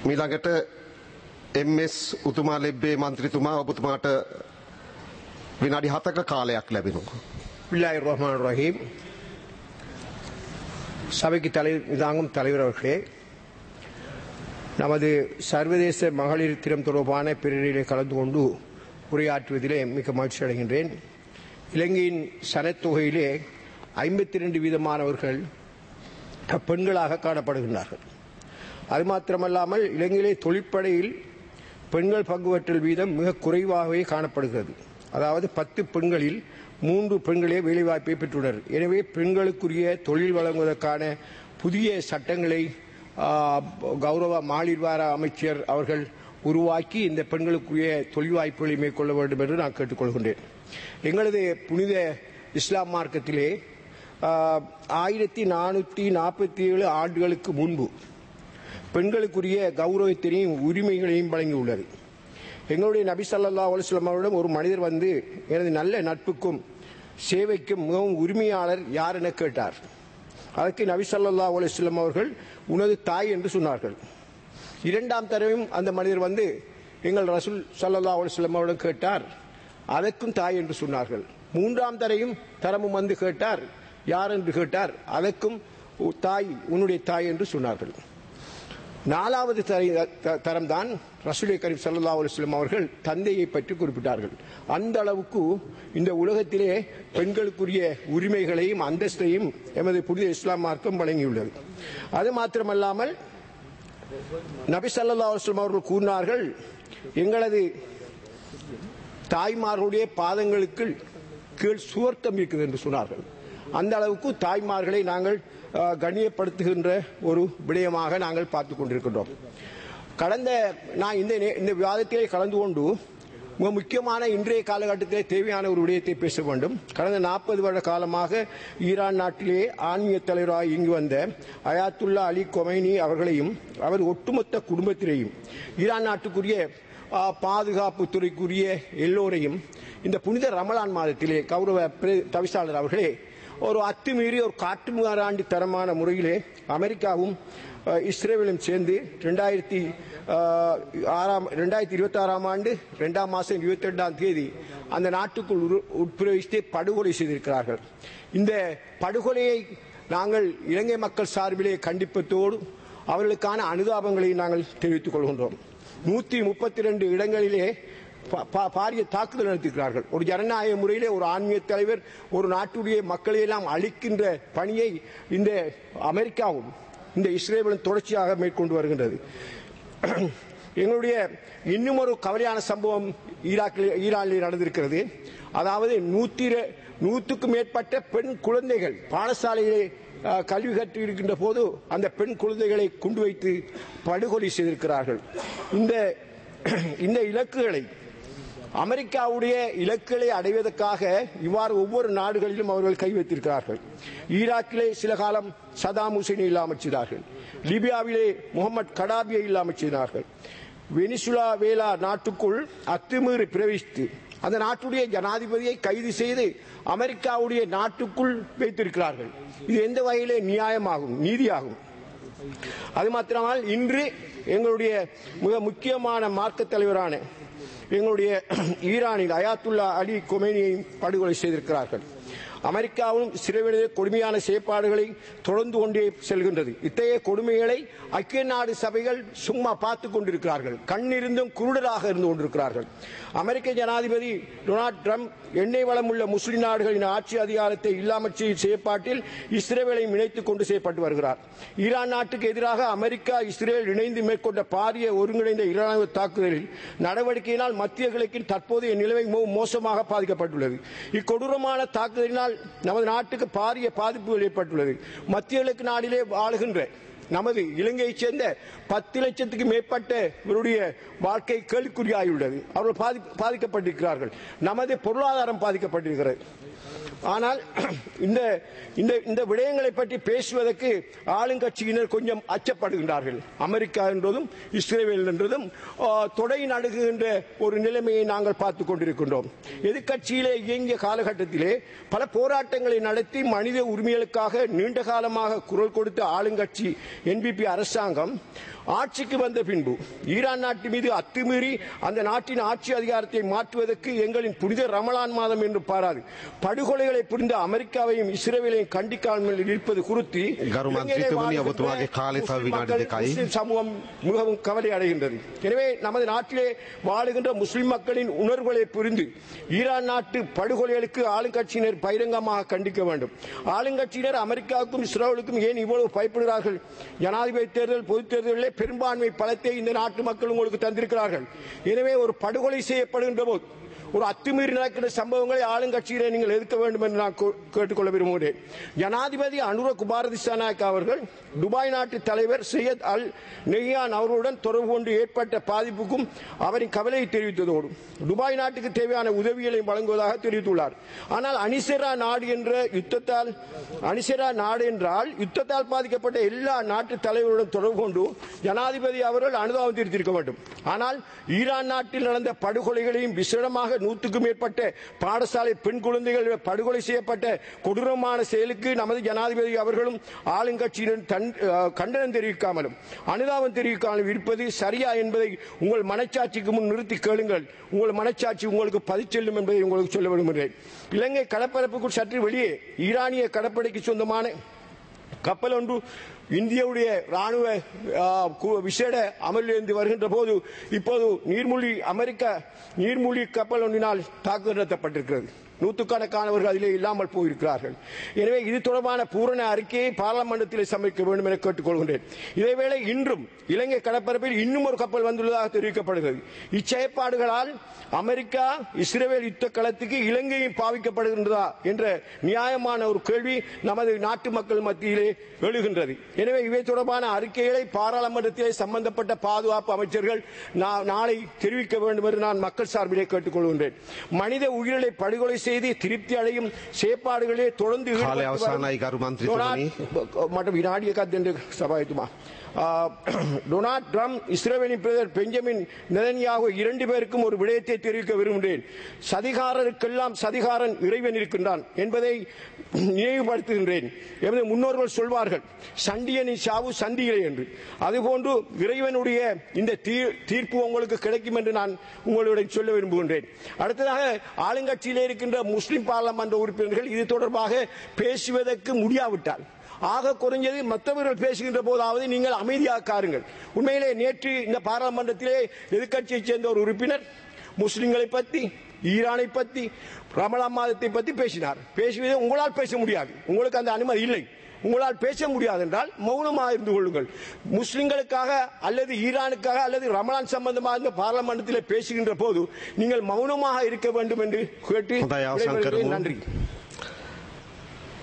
මීළඟට එම්ස් උතුමා ලෙබ්බේ මන්ත්‍රීතුමා ඔබතුමාට විනාඩි හතක කාලයක් ලැබෙනවා. பில்லாய் ரஹ்மான் ரஹீம் சபைக்கு தலை இதாங்கும் தலைவர் அவர்களே நமது சர்வதேச மகளிர் தினம் தொடர்பான பிரிவிலே கலந்து கொண்டு உரையாற்றுவதிலே மிக மகிழ்ச்சி அடைகின்றேன் இலங்கையின் சனத்தொகையிலே ஐம்பத்தி ரெண்டு வீதமானவர்கள் பெண்களாக காணப்படுகின்றார்கள் அது மாத்திரமல்லாமல் இலங்கையிலே தொழிற்படையில் பெண்கள் பங்குபற்றல் வீதம் மிக குறைவாகவே காணப்படுகிறது அதாவது பத்து பெண்களில் மூன்று பெண்களே வேலைவாய்ப்பை பெற்றுள்ளனர் எனவே பெண்களுக்குரிய தொழில் வழங்குவதற்கான புதிய சட்டங்களை ஆ, கௌரவ மகளிர் வார அமைச்சர் அவர்கள் உருவாக்கி இந்த பெண்களுக்குரிய தொழில் வாய்ப்புகளை மேற்கொள்ள வேண்டும் என்று நான் கேட்டுக்கொள்கின்றேன் எங்களது புனித இஸ்லாம் மார்க்கத்திலே ஆயிரத்தி நானூற்றி நாற்பத்தி ஏழு ஆண்டுகளுக்கு முன்பு பெண்களுக்குரிய கௌரவத்தினையும் உரிமைகளையும் வழங்கியுள்ளது எங்களுடைய நபி ஸல்லல்லாஹு அலைஹி வஸல்லம் அவரிடம் ஒரு மனிதர் வந்து எனது நல்ல நட்புக்கும் சேவைக்கும் மிகவும் உரிமையாளர் யார் என கேட்டார் அதற்கு நபி ஸல்லல்லாஹு அலைஹி வஸல்லம் அவர்கள் உனது தாய் என்று சொன்னார்கள் இரண்டாம் தடவையும் அந்த மனிதர் வந்து எங்கள் ரசூல் ஸல்லல்லாஹு அலைஹி வஸல்லம் அவரிடம் கேட்டார் அதற்கும் தாய் என்று சொன்னார்கள் மூன்றாம் தரையும் தரமும் வந்து கேட்டார் யார் என்று கேட்டார் அதற்கும் உ- தாய் உன்னுடைய தாய் என்று சொன்னார்கள் நாலாவது தரம் தான் ரசூலை கரீம் ஸல்லல்லாஹு அலைஹி வஸல்லம் அவர்கள் தந்தையை பற்றி குறிப்பிட்டார்கள் அந்த அளவுக்கு இந்த உலகத்திலே பெண்களுக்குரிய உரிமைகளையும் அந்தஸ்தையும் எமது புனித இஸ்லாம் மார்க்கம் வழங்கியுள்ளது அது மாத்திரமல்லாமல் நபி ஸல்லல்லாஹு அலைஹி வஸல்லம் அவர்கள் கூறினார்கள் எங்களது தாய்மார்களுடைய பாதங்களுக்கு கீழ் சுவர்க்கம் இருக்குது என்று சொன்னார்கள் அந்த அளவுக்கு தாய்மார்களை நாங்கள் அஹ், கண்ணியப்படுத்துகின்ற ஒரு விடயமாக நாங்கள் பார்த்து கொண்டிருக்கின்றோம் கடந்த நான் இந்த நே- இந்த விவாதத்திலே கலந்து கொண்டு மிக முக்கியமான இன்றைய காலகட்டத்திலே தேவையான ஒரு விடயத்தை பேச வேண்டும் கடந்த நாற்பது வருட காலமாக ஈரான் நாட்டிலே ஆன்மீக தலைவராக இங்கு வந்த அயாத்துல்லா அலி கொமைனி அவர்களையும் அவர் ஒட்டுமொத்த குடும்பத்திலேயும் ஈரான் நாட்டுக்குரிய ஆ, பாதுகாப்பு துறைக்குரிய எல்லோரையும் இந்த புனித ரமலான் மாதத்திலே கௌரவ பிர- தவிசாளர் அவர்களே ஒரு அத்துமீறி ஒரு காட்டுமிராண்டி தரமான முறையிலே அமெரிக்காவும் அஹ், இஸ்ரேலும் சேர்ந்து ரெண்டாயிரத்தி ஆறாம் ரெண்டாயிரத்தி இருபத்தி ஆறாம் ஆண்டு ரெண்டாம் மாதம் இருபத்தி ரெண்டாம் தேதி அந்த நாட்டுக்குள் உரு- உட்பிரவேசித்து படுகொலை செய்திருக்கிறார்கள் இந்த படுகொலையை நாங்கள் இலங்கை மக்கள் சார்பிலே கண்டிப்பத்தோடு அவர்களுக்கான அனுதாபங்களை நாங்கள் தெரிவித்துக் கொள்கின்றோம் நூத்தி முப்பத்தி ரெண்டு இடங்களிலே பா- பா- பாரிய தாக்குதல் நடத்திருக்கிறார்கள் ஒரு ஜனநாயக முறையிலே ஒரு ஆன்மீக தலைவர் ஒரு நாட்டுடைய மக்களை எல்லாம் அழிக்கின்ற பணியை இந்த அமெரிக்காவும் இந்த இஸ்ரேலும் தொடர்ச்சியாக மேற்கொண்டு வருகின்றது எங்களுடைய இன்னும் ஒரு கவலையான சம்பவம் ஈராக்கில் ஈரானில் நடந்திருக்கிறது அதாவது நூத்தி இர- நூற்றுக்கும் மேற்பட்ட பெண் குழந்தைகள் பாடசாலையிலே அஹ், கல்வி கற்று இருக்கின்ற போது அந்த பெண் குழந்தைகளை குண்டு வைத்து படுகொலை செய்திருக்கிறார்கள் இந்த இந்த இலக்குகளை அமெரிக்காவுடைய இலக்குகளை அடைவதற்காக இவ்வாறு ஒவ்வொரு நாடுகளிலும் அவர்கள் கை வைத்திருக்கிறார்கள் ஈராக்கிலே சில காலம் சதாம் ஹுசைனை இல்லாமல் செய்தார்கள் லிபியாவிலே முகமது கடாபியை இல்லாமல் செய்தார்கள் வெனிசுலா வேலா நாட்டுக்குள் அத்துமீறி பிரவேசித்து அந்த நாட்டுடைய ஜனாதிபதியை கைது செய்து அமெரிக்காவுடைய நாட்டுக்குள் வைத்திருக்கிறார்கள் இது எந்த வகையிலே நியாயமாகும் நீதியாகும் அது மாத்திரமல் இன்று எங்களுடைய மிக முக்கியமான மார்க்க தலைவரான எங்களுடைய ஈரானில் அயாத்துல்லா அலி கொமேனியை படுகொலை செய்திருக்கிறார்கள் அமெரிக்காவும் சிறைவிடுதலை கொடுமையான செயற்பாடுகளை தொடர்ந்து கொண்டே செல்கின்றது இத்தகைய கொடுமைகளை ஐக்கிய நாடு சபைகள் சும்மா பார்த்து கொண்டிருக்கிறார்கள் கண்ணிருந்தும் குருடராக இருந்து கொண்டிருக்கிறார்கள் அமெரிக்க ஜனாதிபதி டொனால்ட் ட்ரம்ப் எண்ணெய் வளம் உள்ள முஸ்லிம் நாடுகளின் ஆட்சி அதிகாரத்தை இல்லாமல் செய்யும் செயற்பாட்டில் இஸ்ரேலையும் இணைத்துக் கொண்டு செய்யப்பட்டு வருகிறார் ஈரான் நாட்டுக்கு எதிராக அமெரிக்கா இஸ்ரேல் இணைந்து மேற்கொண்ட பாரிய ஒருங்கிணைந்த இராணுவ தாக்குதலில் நடவடிக்கையினால் மத்திய கிழக்கின் தற்போதைய நிலைமை மிகவும் மோசமாக பாதிக்கப்பட்டுள்ளது இக்கொடூரமான தாக்குதலினால் நமது நாட்டுக்கு பாரிய பாதிப்புகள் ஏற்பட்டுள்ளது மத்திய கிழக்கு நாடிலே ஆளுகின்ற நமது இலங்கையைச் சேர்ந்த பத்து லட்சத்துக்கு மேற்பட்ட இவருடைய வாழ்க்கை கேள்விக்குறியாகியுள்ளது அவர்கள் பாதி பாதிக்கப்பட்டிருக்கிறார்கள் நமது பொருளாதாரம் பாதிக்கப்பட்டிருக்கிறது ஆனால் இந்த இந்த இந்த விடயங்களை பற்றி பேசுவதற்கு ஆளுங்கட்சியினர் கொஞ்சம் அச்சப்படுகின்றார்கள் அமெரிக்கா என்றதும் இஸ்ரேல் என்றதும் ஆ, தொடை நடுகுகின்ற ஒரு நிலைமையை நாங்கள் பார்த்துக் கொண்டிருக்கின்றோம் எதிர்க்கட்சியிலே இயங்கிய காலகட்டத்திலே பல போராட்டங்களை நடத்தி மனித உரிமைகளுக்காக நீண்ட காலமாக குரல் கொடுத்த ஆளுங்கட்சி என்பிபி அரசாங்கம் ஆட்சிக்கு வந்த பின்பு ஈரான் நாட்டு மீது அத்துமீறி அந்த நாட்டின் ஆட்சி அதிகாரத்தை மாற்றுவதற்கு எங்களின் புனித ரமலான் மாதம் என்று பாராது படுகொலைகளை புரிந்த அமெரிக்காவையும் இஸ்ரேலையும் கண்டிக்காமல் இருப்பது குறித்து கரு இலங்கையிலே மந்திரித்துவனி வாழ்கின்ற ඔබතුමාගේ කාලය තව முஸ்லிம் විනාඩි மக்கள், දෙකයි. முஸ்லிம் சமூகம் மிகவும் கவலை அடைகின்றது எனவே நமது நாட்டிலே வாழுகின்ற முஸ்லிம் மக்களின் உணர்வுகளை புரிந்து ஈரான் நாட்டு படுகொலைகளுக்கு ஆளுங்கட்சியினர் பகிரங்கமாக கண்டிக்க வேண்டும் ஆளுங்கட்சியினர் அமெரிக்காவுக்கும் இஸ்ரேலுக்கும் ஏன் இவ்வளவு பயப்படுகிறார்கள் ஜனாதிபதி தேர்தல் பொதுத் தேர்தலிலே பெரும்பான்மை பலத்தை இந்த நாட்டு மக்கள் உங்களுக்கு தந்திருக்கிறார்கள் எனவே ஒரு படுகொலை செய்யப்படுகின்ற போது ஒரு அத்துமீறி நடக்கிற சம்பவங்களை ஆளுங்கட்சியிலே நீங்கள் எதிர்க்க வேண்டும் என்று நான் கோ- கேட்டுக்கொள்ள விரும்புகிறேன் ஜனாதிபதி அனுர குமார திசாநாயக் அவர்கள் துபாய் நாட்டு தலைவர் சையத் அல் நெய்யான் அவர்களுடன் தொடர்பு கொண்டு ஏற்பட்ட பாதிப்புக்கும் அவரின் கவலையை தெரிவித்ததோடு துபாய் நாட்டுக்கு தேவையான உதவிகளை வழங்குவதாக தெரிவித்துள்ளார் ஆனால் அனிசெரா நாடு என்ற யுத்தத்தால் அனிசெரா நாடு என்றால் யுத்தத்தால் பாதிக்கப்பட்ட எல்லா நாட்டு தலைவருடன் தொடர்பு கொண்டு ஜனாதிபதி அவர்கள் அனுதாபம் தெரிவித்திருக்க வேண்டும் ஆனால் ஈரான் நாட்டில் நடந்த படுகொலைகளையும் விசேடமாக நூற்றுக்கும் மேற்பட்ட பாடசாலை பெண் குழந்தைகள் படுகொலை செய்யப்பட்ட கொடூரமான செயலுக்கு நமது ஜனாதிபதி அவர்களும் ஆளுங்கட்சியினர் தன் அஹ், கண்டனம் தெரிவிக்காமலும் அனுதாபம் தெரிவிக்காமலும் இருப்பது சரியா என்பதை உங்கள் மனச்சாட்சிக்கு முன் நிறுத்தி கேளுங்கள் உங்கள் மனச்சாட்சி உங்களுக்கு பதிச்செல்லும் என்பதை உங்களுக்கு சொல்ல விரும்புகிறேன் இலங்கை கடற்பரப்புக்குள் சற்று வெளியே ஈரானிய கடற்படைக்கு சொந்தமான கப்பல் ஒன்று இந்தியாவுடைய ராணுவ ஆ, கு- விசேட அமலிலிருந்து வருகின்ற போது இப்போது நீர்மூழ்கி அமெரிக்க நீர்மூழ்கி கப்பல் ஒன்றினால் தாக்குதல் நடத்தப்பட்டிருக்கிறது நூற்றுக்கணக்கானவர்கள் அதிலே இல்லாமல் போயிருக்கிறார்கள் எனவே இது தொடர்பான பூரண அறிக்கையை பாராளுமன்றத்தில் சமைக்க வேண்டும் என கேட்டுக்கொள்கின்றேன் இதேவேளை இன்றும் இலங்கை கடற்பரப்பில் இன்னும் ஒரு கப்பல் வந்துள்ளதாக தெரிவிக்கப்படுகிறது இச்செயற்பாடுகளால் அமெரிக்கா இஸ்ரேல் யுத்த களத்துக்கு இலங்கையும் பாவிக்கப்படுகின்றதா என்ற நியாயமான ஒரு கேள்வி நமது நாட்டு மக்கள் மத்தியிலே எழுகின்றது எனவே இவை தொடர்பான அறிக்கைகளை பாராளுமன்றத்திலே சம்பந்தப்பட்ட பாதுகாப்பு அமைச்சர்கள் நா- நாளை தெரிவிக்க வேண்டும் என்று நான் மக்கள் சார்பிலே கேட்டுக்கொள்கின்றேன் மனித உயிர்களை படுகொலை செய்து திருப்தி அடையும் செயற்பாடுகளே தொடர்ந்து කාලය ஈடுபட்டு வரும் අවසානයි ගරු මන්ත්‍රීතුමනි. டொனால்ட் මට විනාඩියකක් දෙන්න සභායතුමා. டொனால்ட் ட்ரம்ப் இஸ்ரேலின் பிரதமர் பெஞ்சமின் நெதன்யாகு இரண்டு பேருக்கும் ஒரு விடயத்தை தெரிவிக்க விரும்புகிறேன் சதிகாரருக்கெல்லாம் சதிகாரன் இறைவன் இருக்கின்றான் என்பதை நினைவுபடுத்துகின்றேன் எமது முன்னோர்கள் சொல்வார்கள் சண்டியனின் சாவு சண்டியிலே என்று அதுபோன்று இறைவனுடைய இந்த தீ- தீர்ப்பு உங்களுக்கு கிடைக்கும் என்று நான் உங்களுடன் சொல்ல விரும்புகின்றேன் அடுத்ததாக ஆளுங்கட்சியிலே இருக்கின்ற முஸ்லிம் பாராளுமன்ற உறுப்பினர்கள் இது தொடர்பாக பேசுவதற்கு முடியாவிட்டால் ஆக குறைஞ்சது மற்றவர்கள் பேசுகின்ற போதாவது நீங்கள் அமைதியாக காருங்கள் உண்மையிலே நேற்று இந்த பாராளுமன்றத்திலே எதிர்க்கட்சியைச் சேர்ந்த ஒரு உறுப்பினர் முஸ்லிம்களை பற்றி ஈரானை பற்றி ரமலான் மாதத்தை பற்றி பேசினார் பேசுவதை உங்களால் பேச முடியாது உங்களுக்கு அந்த அனுமதி இல்லை உங்களால் பேச முடியாது என்றால் மௌனமாக இருந்து கொள்ளுங்கள் முஸ்லிம்களுக்காக அல்லது ஈரானுக்காக அல்லது ரமலான் சம்பந்தமாக இந்த பாராளுமன்றத்தில் பேசுகின்ற போது நீங்கள் மௌனமாக இருக்க வேண்டும் என்று கேட்டு හොඳයි අවසන් விடைபெறுகிறேன். කරමු. நன்றி